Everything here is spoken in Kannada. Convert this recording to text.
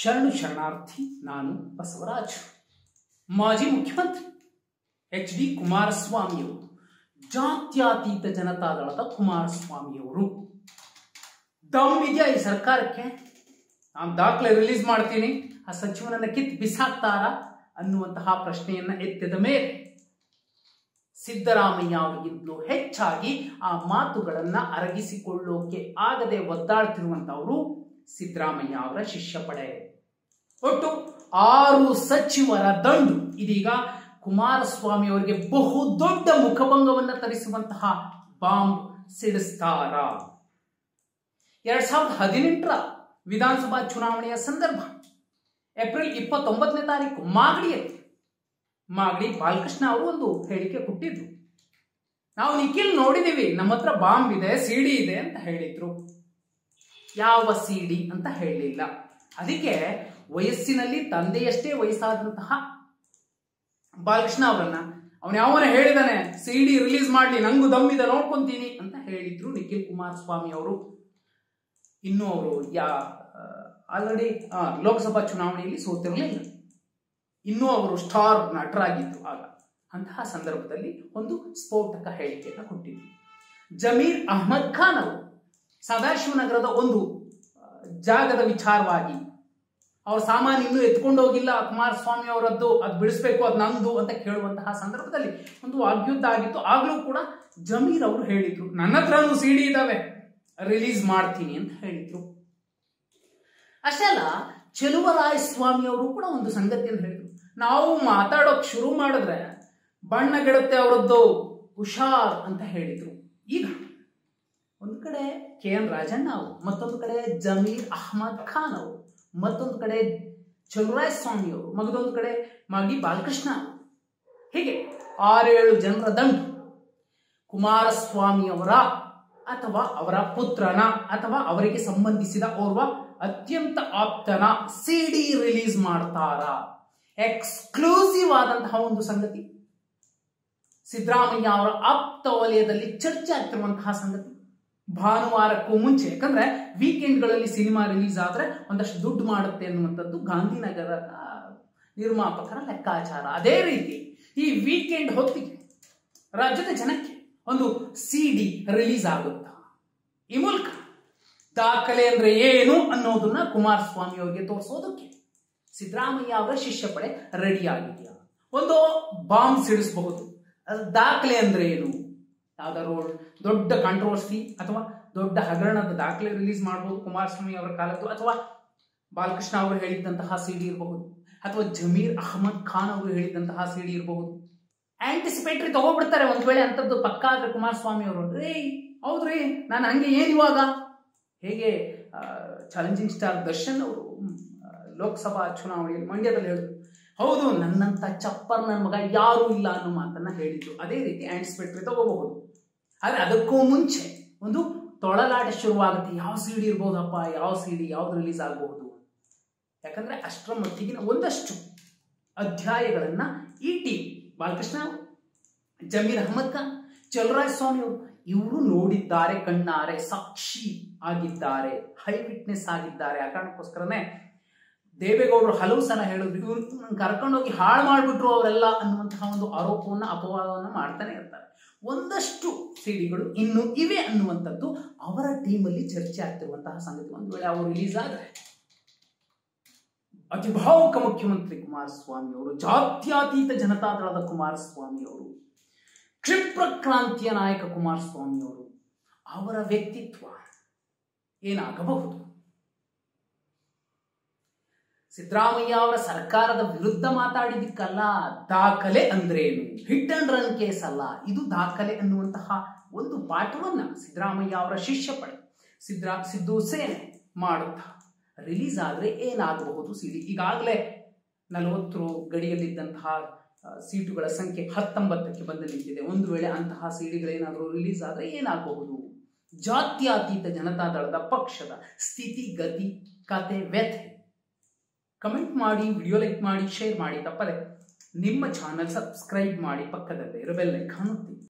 ಶರಣು ಶರಣಾರ್ಥಿ ನಾನು ಬಸವರಾಜ್ ಮಾಜಿ ಮುಖ್ಯಮಂತ್ರಿ ಎಚ್ ಡಿ ಕುಮಾರಸ್ವಾಮಿಯವರು ಜಾತ್ಯತೀತ ಜನತಾದಳದ ಕುಮಾರಸ್ವಾಮಿಯವರು ದಮ್ ಇದೆಯಾ ಈ ಸರ್ಕಾರಕ್ಕೆ ನಾನು ದಾಖಲೆ ರಿಲೀಸ್ ಮಾಡ್ತೀನಿ ಆ ಸಚಿವನನ್ನ ಕಿತ್ ಬಿಸಾಕ್ತಾರ ಅನ್ನುವಂತಹ ಪ್ರಶ್ನೆಯನ್ನ ಎತ್ತಿದ ಮೇಲೆ ಸಿದ್ದರಾಮಯ್ಯ ಅವರಿಗಿಂತಲೂ ಹೆಚ್ಚಾಗಿ ಆ ಮಾತುಗಳನ್ನ ಅರಗಿಸಿಕೊಳ್ಳೋಕೆ ಆಗದೆ ಒದ್ದಾಡ್ತಿರುವಂತವರು ಸಿದ್ದರಾಮಯ್ಯ ಅವರ ಶಿಷ್ಯ ಪಡೆ ಒಟ್ಟು ಆರು ಸಚಿವರ ದಂಡು ಇದೀಗ ಕುಮಾರಸ್ವಾಮಿ ಅವರಿಗೆ ಬಹು ದೊಡ್ಡ ಮುಖಭಂಗವನ್ನ ತರಿಸುವಂತಹ ಬಾಂಬ್ ಸಿಡಿಸ್ತಾರ ಎರಡ್ ಸಾವಿರದ ಹದಿನೆಂಟರ ವಿಧಾನಸಭಾ ಚುನಾವಣೆಯ ಸಂದರ್ಭ ಏಪ್ರಿಲ್ ಇಪ್ಪತ್ತೊಂಬತ್ತನೇ ತಾರೀಕು ಮಾಗಡಿಯಲ್ಲಿ ಮಾಗಡಿ ಬಾಲಕೃಷ್ಣ ಅವರು ಒಂದು ಹೇಳಿಕೆ ಕೊಟ್ಟಿದ್ರು ನಾವು ನಿಖಿಲ್ ನೋಡಿದೀವಿ ನಮ್ಮ ಹತ್ರ ಬಾಂಬ್ ಇದೆ ಸಿಡಿ ಇದೆ ಅಂತ ಹೇಳಿದ್ರು ಯಾವ ಸಿಡಿ ಅಂತ ಹೇಳಲಿಲ್ಲ ಅದಕ್ಕೆ ವಯಸ್ಸಿನಲ್ಲಿ ತಂದೆಯಷ್ಟೇ ವಯಸ್ಸಾದಂತಹ ಬಾಲಕೃಷ್ಣ ಅವರನ್ನ ಅವನು ಯಾವನ ಹೇಳಿದಾನೆ ಸಿಡಿ ರಿಲೀಸ್ ಮಾಡ್ಲಿ ನಂಗೂ ದಮ್ಮಿದೆ ನೋಡ್ಕೊಂತೀನಿ ಅಂತ ಹೇಳಿದ್ರು ನಿಖಿಲ್ ಕುಮಾರಸ್ವಾಮಿ ಅವರು ಇನ್ನು ಅವರು ಯಾ ಆಲ್ರೆಡಿ ಲೋಕಸಭಾ ಚುನಾವಣೆಯಲ್ಲಿ ಸೋತಿರಲಿಲ್ಲ ಇನ್ನೂ ಅವರು ಸ್ಟಾರ್ ನಟರಾಗಿದ್ರು ಆಗ ಅಂತಹ ಸಂದರ್ಭದಲ್ಲಿ ಒಂದು ಸ್ಫೋಟಕ ಹೇಳಿಕೆಯನ್ನು ಕೊಟ್ಟಿದ್ರು ಜಮೀರ್ ಅಹ್ಮದ್ ಖಾನ್ ಅವರು ಸದಾಶಿವನಗರದ ಒಂದು ಆ, ಜಾಗದ ವಿಚಾರವಾಗಿ ಅವ್ರ ಸಾಮಾನು ಇನ್ನೂ ಎತ್ಕೊಂಡು ಹೋಗಿಲ್ಲ ಕುಮಾರಸ್ವಾಮಿ ಅವರದ್ದು ಅದು ಬಿಡಿಸ್ಬೇಕು ಅದು ನಂದು ಅಂತ ಕೇಳುವಂತಹ ಸಂದರ್ಭದಲ್ಲಿ ಒಂದು ವಾಗ್ಯುದ್ಧ ಆಗಿತ್ತು ಆಗ್ಲೂ ಕೂಡ ಜಮೀರ್ ಅವರು ಹೇಳಿದ್ರು ನನ್ನ ಹತ್ರನೂ ಸಿಡಿ ಇದಾವೆ ರಿಲೀಸ್ ಮಾಡ್ತೀನಿ ಅಂತ ಹೇಳಿದ್ರು ಅಷ್ಟೇ ಅಲ್ಲ ಚೆಲುವರಾಯ ಸ್ವಾಮಿ ಅವರು ಕೂಡ ಒಂದು ಸಂಗತಿಯನ್ನು ಹೇಳಿದ್ರು ನಾವು ಮಾತಾಡೋಕ್ ಶುರು ಮಾಡಿದ್ರೆ ಬಣ್ಣಗೆಡುತ್ತೆ ಅವರದ್ದು ಹುಷಾರ್ ಅಂತ ಹೇಳಿದ್ರು ಈಗ ಒಂದು ಕಡೆ ಕೆ ಎನ್ ರಾಜಣ್ಣ ಅವರು ಮತ್ತೊಂದು ಕಡೆ ಜಮೀರ್ ಅಹ್ಮದ್ ಖಾನ್ ಅವರು ಮತ್ತೊಂದು ಕಡೆ ಚಲುವರಾಯ ಸ್ವಾಮಿ ಅವರು ಮಗದೊಂದು ಕಡೆ ಮಾಗಿ ಬಾಲಕೃಷ್ಣ ಅವರು ಹೀಗೆ ಆರೇಳು ಜನರ ದಂಡು ಕುಮಾರಸ್ವಾಮಿ ಅವರ ಅಥವಾ ಅವರ ಪುತ್ರನ ಅಥವಾ ಅವರಿಗೆ ಸಂಬಂಧಿಸಿದ ಓರ್ವ ಅತ್ಯಂತ ಆಪ್ತನ ಸಿಡಿ ರಿಲೀಸ್ ಮಾಡ್ತಾರ ಎಕ್ಸ್ಕ್ಲೂಸಿವ್ ಆದಂತಹ ಒಂದು ಸಂಗತಿ ಸಿದ್ದರಾಮಯ್ಯ ಅವರ ಆಪ್ತ ವಲಯದಲ್ಲಿ ಚರ್ಚೆ ಆಗ್ತಿರುವಂತಹ ಸಂಗತಿ ಭಾನುವಾರಕ್ಕೂ ಮುಂಚೆ ಯಾಕಂದ್ರೆ ವೀಕೆಂಡ್ಗಳಲ್ಲಿ ಸಿನಿಮಾ ರಿಲೀಸ್ ಆದ್ರೆ ಒಂದಷ್ಟು ದುಡ್ಡು ಮಾಡುತ್ತೆ ಅನ್ನುವಂಥದ್ದು ಗಾಂಧಿನಗರ ಆ, ನಿರ್ಮಾಪಕರ ಲೆಕ್ಕಾಚಾರ ಅದೇ ರೀತಿ ಈ ವೀಕೆಂಡ್ ಹೊತ್ತಿಗೆ ರಾಜ್ಯದ ಜನಕ್ಕೆ ಒಂದು ಸಿ ಡಿ ರಿಲೀಸ್ ಆಗುತ್ತಾ ಈ ಮೂಲಕ ದಾಖಲೆ ಅಂದ್ರೆ ಏನು ಅನ್ನೋದನ್ನ ಕುಮಾರಸ್ವಾಮಿ ಅವರಿಗೆ ತೋರಿಸೋದಕ್ಕೆ ಸಿದ್ದರಾಮಯ್ಯ ಅವರ ಶಿಷ್ಯ ಪಡೆ ರೆಡಿ ಆಗಿದೆಯಾ ಒಂದು ಬಾಂಬ್ ಸಿಡಿಸಬಹುದು ಅದು ದಾಖಲೆ ಅಂದ್ರೆ ಏನು ಯಾವ್ದಾದ್ರು ದೊಡ್ಡ ಕಾಂಟ್ರವರ್ಸಿ ಅಥವಾ ದೊಡ್ಡ ಹಗರಣದ ದಾಖಲೆ ರಿಲೀಸ್ ಮಾಡಬಹುದು ಕುಮಾರಸ್ವಾಮಿ ಅವರ ಕಾಲದ್ದು ಅಥವಾ ಬಾಲಕೃಷ್ಣ ಅವರು ಹೇಳಿದ್ದಂತಹ ಸಿಡಿ ಇರಬಹುದು ಅಥವಾ ಜಮೀರ್ ಅಹಮದ್ ಖಾನ್ ಅವರು ಹೇಳಿದ್ದಂತಹ ಸಿಡಿ ಇರಬಹುದು ಆಂಟಿಸಿಪೇಟರಿ ತಗೋಬಿಡ್ತಾರೆ ಒಂದ್ ವೇಳೆ ಅಂತದ್ದು ಪಕ್ಕ ಆದ್ರೆ ಕುಮಾರಸ್ವಾಮಿ ಅವರು ರೇ ಹೌದ್ರಿ ನಾನು ಹಂಗೆ ಏನ್ ಇವಾಗ ಹೇಗೆ ಚಾಲೆಂಜಿಂಗ್ ಸ್ಟಾರ್ ದರ್ಶನ್ ಅವರು ಹ್ಮ್, ಆ, ಲೋಕಸಭಾ ಚುನಾವಣೆಯಲ್ಲಿ ಮಂಡ್ಯದಲ್ಲಿ ಹೇಳಿದ್ರು ಹೌದು ನನ್ನಂತ ಚಪ್ಪರ್ ನನ್ನ ಮಗ ಯಾರೂ ಇಲ್ಲ ಅನ್ನೋ ಮಾತನ್ನ ಹೇಳಿದ್ರು ಅದೇ ರೀತಿ ಆಂಟಿಸಿಪೇಟರಿ ತಗೋಬಹುದು ಆದ್ರೆ ಅದಕ್ಕೂ ಮುಂಚೆ ಒಂದು ತೊಳಲಾಟ ಶುರುವಾಗುತ್ತೆ ಯಾವ ಸಿಡಿ ಇರ್ಬೋದಪ್ಪ ಯಾವ ಸಿಡಿ ಯಾವ್ದು ರಿಲೀಸ್ ಆಗಬಹುದು ಯಾಕಂದ್ರೆ ಅಷ್ಟರ ಮಟ್ಟಿಗಿನ ಒಂದಷ್ಟು ಅಧ್ಯಾಯಗಳನ್ನ ಈ ಟೀಮ್ ಬಾಲಕೃಷ್ಣ ಅವರು, ಜಮೀರ್ ಅಹಮದ್ ಖಾನ್ ಚಲರಾಜ್ ಸ್ವಾಮಿ ಅವರು ಇವರು ನೋಡಿದ್ದಾರೆ ಕಣ್ಣಾರೆ ಸಾಕ್ಷಿ ಆಗಿದ್ದಾರೆ ಹೈ ವಿಟ್ನೆಸ್ ಆಗಿದ್ದಾರೆ ಆ ಕಾರಣಕ್ಕೋಸ್ಕರನೇ ದೇವೇಗೌಡರು ಹಲವು ಸಲ ಹೇಳಿದ್ರು ಇವ್ರು ಕರ್ಕೊಂಡೋಗಿ ಹಾಳು ಮಾಡಿಬಿಟ್ರು ಅವರೆಲ್ಲ ಅನ್ನುವಂತಹ ಒಂದು ಆರೋಪವನ್ನ ಅಪವಾದವನ್ನ ಮಾಡ್ತಾನೆ ಇರ್ತಾರೆ ಒಂದಷ್ಟು ಸಿಡಿಗಳು ಇನ್ನು ಇವೆ ಅನ್ನುವಂಥದ್ದು ಅವರ ಟೀಮಲ್ಲಿ ಚರ್ಚೆ ಆಗ್ತಿರುವಂತಹ ಸಂಗತಿ ಒಂದು ವೇಳೆ ಅವರು ರಿಲೀಸ್ ಆದರೆ ಅತಿ ಭಾವುಕ ಮುಖ್ಯಮಂತ್ರಿ ಕುಮಾರಸ್ವಾಮಿ ಅವರು ಜಾತ್ಯತೀತ ಜನತಾದಳದ ಕುಮಾರಸ್ವಾಮಿ ಅವರು ಕ್ಷಿಪ್ರ ಕ್ರಾಂತಿಯ ನಾಯಕ ಕುಮಾರಸ್ವಾಮಿ ಅವರು ಅವರ ವ್ಯಕ್ತಿತ್ವ ಏನಾಗಬಹುದು ಸಿದ್ದರಾಮಯ್ಯ ಅವರ ಸರ್ಕಾರದ ವಿರುದ್ಧ ಮಾತಾಡಿದ್ದಕ್ಕಲ್ಲ ದಾಖಲೆ ಅಂದ್ರೇನು ಹಿಟ್ ಅಂಡ್ ರನ್ ಕೇಸ್ ಅಲ್ಲ ಇದು ದಾಖಲೆ ಅನ್ನುವಂತಹ ಒಂದು ಪಾಠವನ್ನ ಸಿದ್ದರಾಮಯ್ಯ ಅವರ ಶಿಷ್ಯ ಪಡೆ ಸಿದ್ದರಾ ಸಿದ್ದು ಸೇನೆ ಮಾಡುತ್ತಾ ರಿಲೀಸ್ ಆದ್ರೆ ಏನಾಗಬಹುದು ಸಿಡಿ ಈಗಾಗಲೇ ನಲವತ್ತು ಗಡಿಯಲ್ಲಿದ್ದಂತಹ ಆ, ಸೀಟುಗಳ ಸಂಖ್ಯೆ ಹತ್ತೊಂಬತ್ತಕ್ಕೆ ಬಂದು ನಿಂತಿದೆ ಒಂದು ವೇಳೆ ಅಂತಹ ಸಿಡಿಗಳೇನಾದರೂ ರಿಲೀಸ್ ಆದರೆ ಏನಾಗಬಹುದು ಜಾತ್ಯತೀತ ಜನತಾದಳದ ಪಕ್ಷದ ಸ್ಥಿತಿ ಗತಿ ಕತೆ ವ್ಯಥೆ ಕಮೆಂಟ್ ಮಾಡಿ ವಿಡಿಯೋ ಲೈಕ್ ಮಾಡಿ ಶೇರ್ ಮಾಡಿ ತಪ್ಪದೆ ನಿಮ್ಮ ಚಾನಲ್ ಸಬ್ಸ್ಕ್ರೈಬ್ ಮಾಡಿ ಪಕ್ಕದಲ್ಲೇ ಇರೋ ಬೆಲ್ ಐಕಾನ್ ಒತ್ತಿ